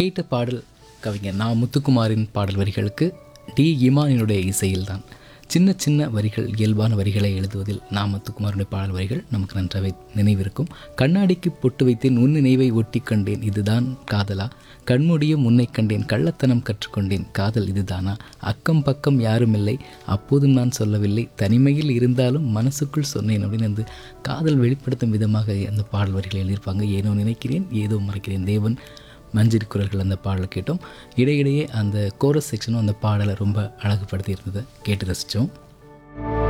கேட்ட பாடல் கவிஞர் நா முத்துக்குமாரின் பாடல் வரிகளுக்கு டி இமானினுடைய இசையில்தான் சின்ன சின்ன வரிகள் இயல்பான வரிகளை எழுதுவதில் நா முத்துக்குமாருடைய பாடல் வரிகள் நமக்கு நன்றாகவே நினைவிருக்கும் கண்ணாடிக்கு பொட்டு வைத்தேன் உன் நினைவை ஒட்டி கண்டேன் இதுதான் காதலா கண்மூடியும் உன்னை கண்டேன் கள்ளத்தனம் கற்றுக்கொண்டேன் காதல் இதுதானா அக்கம் பக்கம் யாரும் இல்லை அப்போதும் நான் சொல்லவில்லை தனிமையில் இருந்தாலும் மனசுக்குள் சொன்னேன் அப்படின்னு வந்து காதல் வெளிப்படுத்தும் விதமாக அந்த பாடல் வரிகளை எழுதியிருப்பாங்க ஏனோ நினைக்கிறேன் ஏதோ மறைக்கிறேன் தேவன் மஞ்சரி குரல்கள் அந்த பாடலை கேட்டோம் இடையிடையே அந்த கோரஸ் செக்ஷனும் அந்த பாடலை ரொம்ப அழகுபடுத்தி இருந்ததை கேட்டு ரசித்தோம்